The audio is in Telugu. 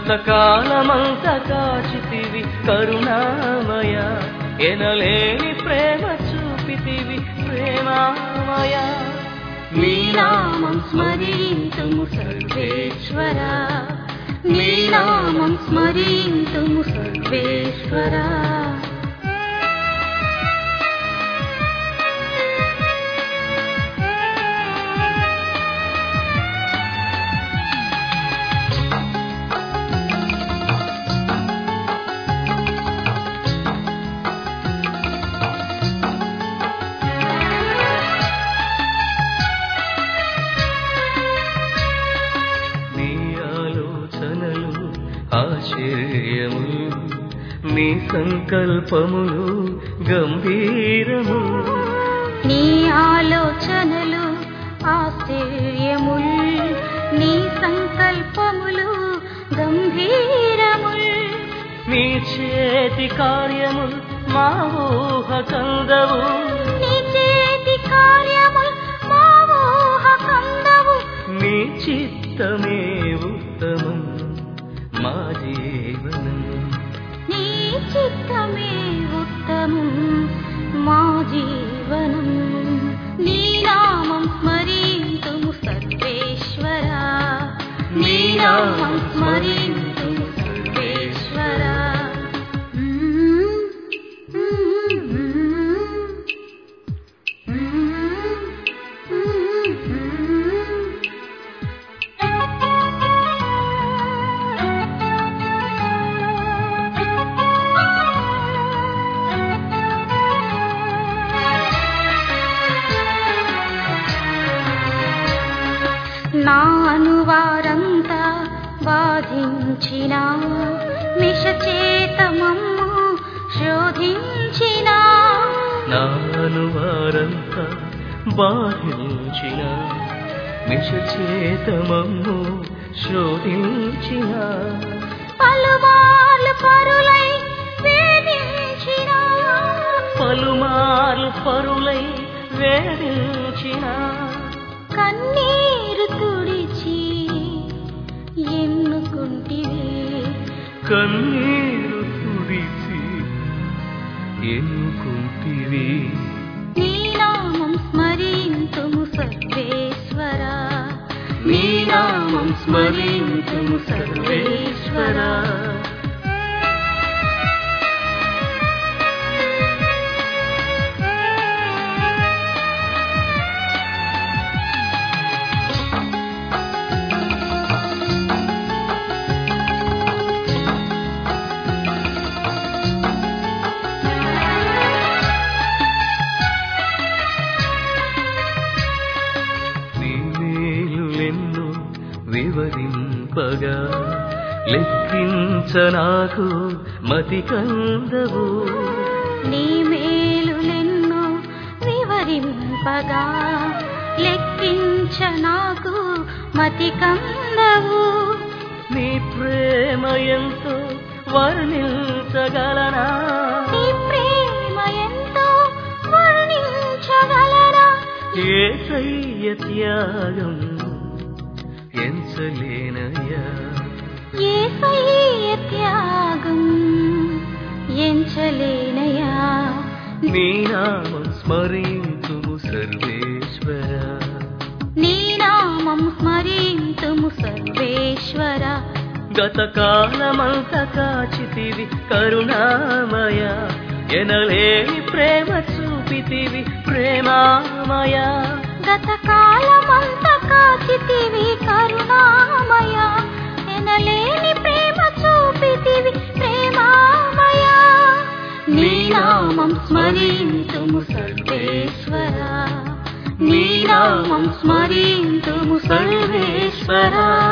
గతకాలమంత కాచితివి కరుణామయ ఎనలేని ప్రేమ చూపితివి ప్రేమామయ నీ నామం స్మరింతుము సర్వేశ్వర నీ నామం స్మరింతుము సర్వేశ్వర నీ ఆలోచనలు ఆశ్చర్యములు నీ సంకల్పములు గంభీరము నీ ఆలోచనలు ఆశ్చర్యముల్ నీ సంకల్పములు గంభీరముల్ నీ చేతి కార్యములు మా ఊహ కందవు నీ చేతి కార్యముల్ మా ఊహ కందవు నీ చిత్తమే ఉత్తమం మా జీవనం నీ చిత్తమే ఉత్తమం మా జీవనం నీ నామం స్మరింతుము సర్వేశ్వర నీ నామం స్మరింతుము సర్వేశ్వర నా అనువారంతా బాధించిన మిష చేతమమ్ము శోధించిన నాను వారంతా బాధించిన మిష చేతమమ్ము శోధించిన పలుమార్లు పరులై వేధించిన పలుమార్లు పరులై వేధించిన కన్నీరు తుడిచి ఎన్నుకుంటివే కన్నీరు తుడిచి ఎన్నుకుంటివి నీ నామం స్మరింతుము సర్వేశ్వర నీ నామం స్మరింతుము సర్వేశ్వర నీ మేలులెన్నో వివరింపగా లెక్కించ నాకు మతి కందవు నీ మేలులెన్నో వివరింపగా లెక్కించ నాకు మతి కందవు నీ ప్రేమ ఎంతో వర్ణించగలనా నీ ప్రేమ ఎంతో వర్ణించగలరా ఏసయ్య త్యాగం ఎంచలేనయ్యా యేసయ్య త్యాగం ఎంచలేనయా నీ నామం స్మరింతుము సర్వేశ్వర నీ నామం స్మరింతుము సర్వేశ్వర గతకాలమంత కాచితివి కరుణామయ ఎనలేని ప్రేమ చూపితివి ప్రేమామయ గత కాలమంత కాచితివి కరుణామయ ఎనలేని ప్రేమ చూపితివి ప్రేమామయ నీ నామం స్మరింతుము సర్వేశ్వర నీ నామం స్మరింతుము సర్వేశ్వర